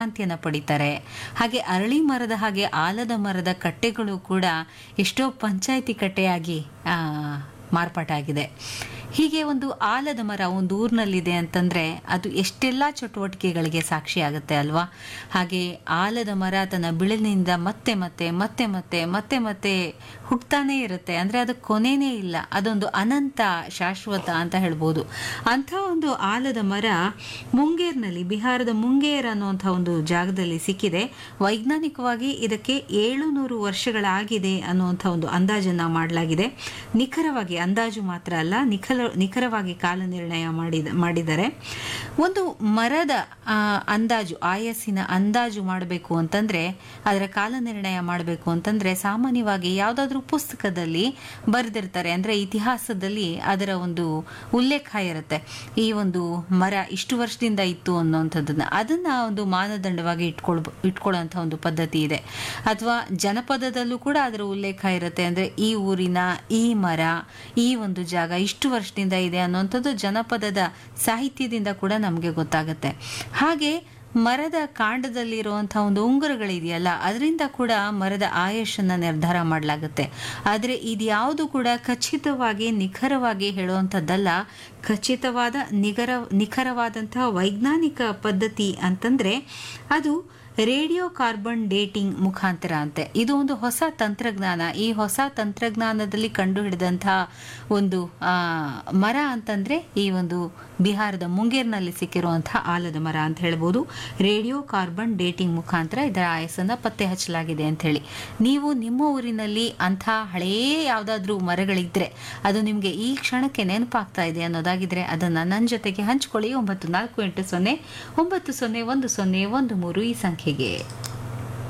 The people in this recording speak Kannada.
ವಿಶ್ರಾಂತಿಯನ್ನು ಪಡಿತಾರೆ ಹಾಗೆ ಅರಳಿ ಮರದ ಹಾಗೆ ಆಲದ ಮರದ ಕಟ್ಟೆಗಳು ಕೂಡ ಎಷ್ಟೋ ಪಂಚಾಯಿತಿ ಕಟ್ಟೆಯಾಗಿ ಆ, ಮಾರ್ಪಾಟಾಗಿದೆ ಹೀಗೆ ಒಂದು ಆಲದ ಮರ ಒಂದು ಊರಿನಲ್ಲಿದೆ ಅಂತಂದ್ರೆ ಅದು ಎಷ್ಟೆಲ್ಲ ಚಟುವಟಿಕೆಗಳಿಗೆ ಸಾಕ್ಷಿಯಾಗುತ್ತೆ ಅಲ್ವಾ ಹಾಗೆ ಆಲದ ಮರ ತನ್ನ ಬಿಳಿನಿಂದ ಮತ್ತೆ ಮತ್ತೆ ಮತ್ತೆ ಮತ್ತೆ ಮತ್ತೆ ಮತ್ತೆ ಹುಟ್ತಾನೇ ಇರುತ್ತೆ ಅಂದ್ರೆ ಅದು ಕೊನೆನೇ ಇಲ್ಲ ಅದೊಂದು ಅನಂತ ಶಾಶ್ವತ ಅಂತ ಹೇಳ್ಬೋದು ಅಂಥ ಒಂದು ಆಲದ ಮರ ಮುಂಗೇರ್ನಲ್ಲಿ ಬಿಹಾರದ ಮುಂಗೇರ್ ಅನ್ನುವಂಥ ಒಂದು ಜಾಗದಲ್ಲಿ ಸಿಕ್ಕಿದೆ ವೈಜ್ಞಾನಿಕವಾಗಿ ಇದಕ್ಕೆ ಏಳುನೂರು ವರ್ಷಗಳಾಗಿದೆ ಅನ್ನುವಂಥ ಒಂದು ಅಂದಾಜನ್ನ ಮಾಡಲಾಗಿದೆ ನಿಖರವಾಗಿ ಅಂದಾಜು ಮಾತ್ರ ಅಲ್ಲ ನಿಖರ ನಿಖರವಾಗಿ ಕಾಲ ನಿರ್ಣಯ ಮಾಡಿದ ಮಾಡಿದ್ದಾರೆ ಒಂದು ಮರದ ಆ, ಅಂದಾಜು ಆಯಸ್ಸಿನ ಅಂದಾಜು ಮಾಡಬೇಕು ಅಂತಂದ್ರೆ ಅದರ ಕಾಲ ನಿರ್ಣಯ ಮಾಡಬೇಕು ಅಂತಂದ್ರೆ ಸಾಮಾನ್ಯವಾಗಿ ಯಾವುದಾದ್ರೂ ಪುಸ್ತಕದಲ್ಲಿ ಬರೆದಿರ್ತಾರೆ ಅಂದ್ರೆ ಇತಿಹಾಸದಲ್ಲಿ ಅದರ ಒಂದು ಉಲ್ಲೇಖ ಇರುತ್ತೆ ಈ ಒಂದು ಮರ ಇಷ್ಟು ವರ್ಷದಿಂದ ಇತ್ತು ಅನ್ನೋಂಥದ್ದನ್ನ ಅದನ್ನ ಒಂದು ಮಾನದಂಡವಾಗಿ ಇಟ್ಕೊಳ್ ಇಟ್ಕೊಳ್ಳೋಂಥ ಒಂದು ಪದ್ಧತಿ ಇದೆ ಅಥವಾ ಜನಪದದಲ್ಲೂ ಕೂಡ ಅದರ ಉಲ್ಲೇಖ ಇರುತ್ತೆ ಅಂದ್ರೆ ಈ ಊರಿನ ಈ ಮರ ಈ ಒಂದು ಜಾಗ ಇಷ್ಟು ವರ್ಷದಿಂದ ಇದೆ ಅನ್ನುವಂಥದ್ದು ಜನಪದದ ಸಾಹಿತ್ಯದಿಂದ ಕೂಡ ನಮಗೆ ಗೊತ್ತಾಗುತ್ತೆ ಹಾಗೆ ಮರದ ಕಾಂಡದಲ್ಲಿರುವಂಥ ಒಂದು ಉಂಗುರಗಳಿದೆಯಲ್ಲ ಅದರಿಂದ ಕೂಡ ಮರದ ಆಯುಷನ್ನು ನಿರ್ಧಾರ ಮಾಡಲಾಗುತ್ತೆ ಆದರೆ ಇದ್ಯಾವುದು ಕೂಡ ಖಚಿತವಾಗಿ ನಿಖರವಾಗಿ ಹೇಳುವಂಥದ್ದಲ್ಲ ಖಚಿತವಾದ ನಿಖರ ನಿಖರವಾದಂತಹ ವೈಜ್ಞಾನಿಕ ಪದ್ಧತಿ ಅಂತಂದ್ರೆ ಅದು ರೇಡಿಯೋ ಕಾರ್ಬನ್ ಡೇಟಿಂಗ್ ಮುಖಾಂತರ ಅಂತೆ ಇದು ಒಂದು ಹೊಸ ತಂತ್ರಜ್ಞಾನ ಈ ಹೊಸ ತಂತ್ರಜ್ಞಾನದಲ್ಲಿ ಕಂಡುಹಿಡಿದಂತಹ ಒಂದು ಆ, ಮರ ಅಂತಂದ್ರೆ ಈ ಒಂದು ಬಿಹಾರದ ಮುಂಗೇರ್ನಲ್ಲಿ ಸಿಕ್ಕಿರುವಂತಹ ಆಲದ ಮರ ಅಂತ ಹೇಳ್ಬೋದು ರೇಡಿಯೋ ಕಾರ್ಬನ್ ಡೇಟಿಂಗ್ ಮುಖಾಂತರ ಇದರ ಆಯಸ್ಸನ್ನ ಪತ್ತೆ ಹಚ್ಚಲಾಗಿದೆ ಅಂತ ಹೇಳಿ ನೀವು ನಿಮ್ಮ ಊರಿನಲ್ಲಿ ಅಂಥ ಹಳೆಯ ಯಾವುದಾದ್ರೂ ಮರಗಳಿದ್ರೆ ಅದು ನಿಮಗೆ ಈ ಕ್ಷಣಕ್ಕೆ ನೆನಪಾಗ್ತಾ ಇದೆ ಅನ್ನೋದಾಗಿದ್ರೆ ಅದನ್ನ ನನ್ನ ಜೊತೆಗೆ ಹಂಚ್ಕೊಳ್ಳಿ ಒಂಬತ್ತು ನಾಲ್ಕು ಎಂಟು ಸೊನ್ನೆ ಒಂಬತ್ತು ಸೊನ್ನೆ ಒಂದು ಸೊನ್ನೆ ಒಂದು ಮೂರು ಈ ಸಂಖ್ಯೆಗೆ